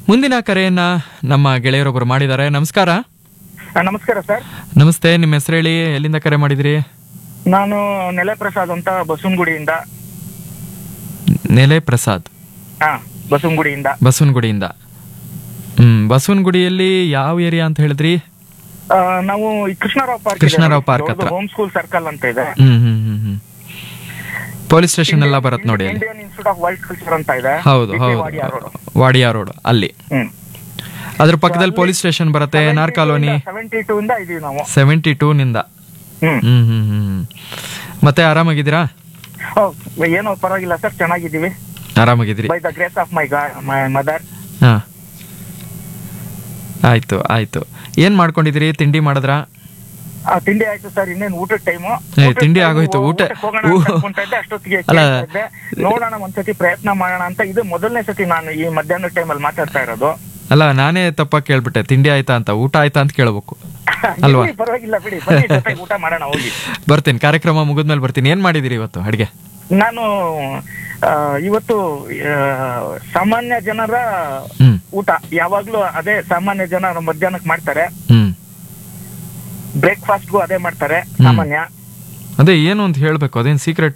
ಮುಂದಿನ ಕರೆಯನ್ನ ನಮ್ಮ ಗೆಳೆಯರೊಬ್ಬರು ಮಾಡಿದ್ದಾರೆ ನಮಸ್ಕಾರ ಆ, ನಮಸ್ಕಾರ ಸರ್ ನಮಸ್ತೆ ನಿಮ್ಮ ಹೆಸರು ಹೇಳಿ ಎಲ್ಲಿಂದ ಕರೆ ಮಾಡಿದ್ರಿ ನಾನು ನೆಲೆ ಪ್ರಸಾದ್ ಅಂತ ಬಸವನಗುಡಿಯಿಂದ ನೆಲೆ ಪ್ರಸಾದ್ ಹಾ ಬಸವನಗುಡಿಯಿಂದ ಬಸವನಗುಡಿಯಿಂದ ಹ್ಮ್ ಬಸವನಗುಡಿಯಲ್ಲಿ ಯಾವ ಏರಿಯಾ ಅಂತ ಹೇಳಿದ್ರಿ ಆ, ನಾವು ಈ ಕೃಷ್ಣರಾವ್ ಪಾರ್ಕ್ ಕೃಷ್ಣರಾವ್ ಪಾರ್ಕ್ ಹತ್ರ. ಹೋಮ್ ಸ್ಕೂಲ್ ಸರ್ಕಲ್ ಅಂತ ಇದೆ ಹ್ಮ್ ಹ್ಮ್ ಹ್ಮ್ ಹ್ಮ್ ಪೊಲೀಸ್ ಸ್ಟೇಷನ್ ಎಲ್ಲ ಬರುತ್ತೆ ನೋಡಿ ಅಲ್ಲಿ Indian institute of wild culture ಅಂತ ಇದೆ ಹೌದು ಬಿಸಿ ಹೌದು ವಾಡಿಯಾ road. ವಾಡಿಯಾ ರೋಡ್ ಅಲ್ಲಿ ಹ್ಮ್ ಅದ್ರ ಪಕ್ಕದಲ್ಲಿ ಪೊಲೀಸ್ ಸ್ಟೇಷನ್ ಬರುತ್ತೆ N R colony seventy two ಇಂದ ಇದೀವಿ ನಾವು ಸೆವೆಂಟಿ ಟೂ ನಿಂದ ಹ್ಮ್ ಹ್ಮ್ ಹ್ಮ್ ಹ್ಮ್ ಹ್ಮ್. ಮತ್ತೆ ಆರಾಮಾಗಿದ್ದೀರಾ ಓ, ಏನೋ ಪರವಾಗಿಲ್ಲ ಸರ್ ಚೆನ್ನಾಗಿದ್ದೀವಿ ಆರಾಮಾಗಿದ್ದೀರಿ by the grace of my my mother ಹಾ ಆಯ್ತು ಆಯ್ತು ಏನ್ ಮಾಡ್ಕೊಂಡಿದ್ದೀರಿ ತಿಂಡಿ ಮಾಡಿದ್ರಾ ತಿಂಡಿ ಆಯ್ತು ಸರ್ ಇನ್ನೇನು ಊಟದ ಟೈಮು ಏ, ತಿಂಡಿ ಆಗೋಯ್ತು, ಊಟ- ಊ- ಅಷ್ಟೊತ್ತಿಗೆ ಅಲ್ಲ. ಕೇಳ್ತಾ ಇದ್ದೆ. ನೋಡೋಣ ಒಂದ್ಸತಿ ಪ್ರಯತ್ನ ಮಾಡೋಣ ಅಂತ ಇದು ಮೊದಲನೇ ಸತಿ ನಾನು ಈ ಮಧ್ಯಾಹ್ನ ಟೈಮಲ್ಲಿ ಮಾತಾಡ್ತಾ ಇರೋದು ಅಲ್ಲ ನಾನೇ ತಪ್ಪಾಗಿ ಕೇಳ್ಬಿಟ್ಟೆ ತಿಂಡಿ ಆಯ್ತಾ ಅಂತ ಊಟ ಆಯ್ತಾ ಅಂತ ಕೇಳ್ಬೇಕು ಅಲ್ವಾ? ಇಲ್ಲಿ ಪರವಾಗಿಲ್ಲ ಬಿಡಿ ಬನ್ನಿ ಜೊತೆಗೆ ಊಟ ಮಾಡೋಣ ಹೋಗಿ ಬರ್ತೀನಿ ಕಾರ್ಯಕ್ರಮ ಮುಗಿದ್ಮೇಲೆ ಬರ್ತೀನಿ ಏನ್ ಮಾಡಿದಿರಿ ಇವತ್ತು ಅಡ್ಗೆ ನಾನು ಆ, ಇವತ್ತು ಆ, ಸಾಮಾನ್ಯ ಜನರ ಹ್ಮ್ ಊಟ ಯಾವಾಗ್ಲೂ ಅದೇ ಸಾಮಾನ್ಯ ಜನ ಮಧ್ಯಾಹ್ನಕ್ಕೆ ಮಾಡ್ತಾರೆ ಹ್ಮ್ ಬ್ರೇಕ್ಫಾಸ್ಟ್ಗೂ ಅದೇ ಮಾಡ್ತಾರೆ ಸಾಮಾನ್ಯ ಅದೇ ಏನು ಅಂತ ಹೇಳ್ಬೇಕು ಅದೇನ್ ಸೀಕ್ರೆಟ್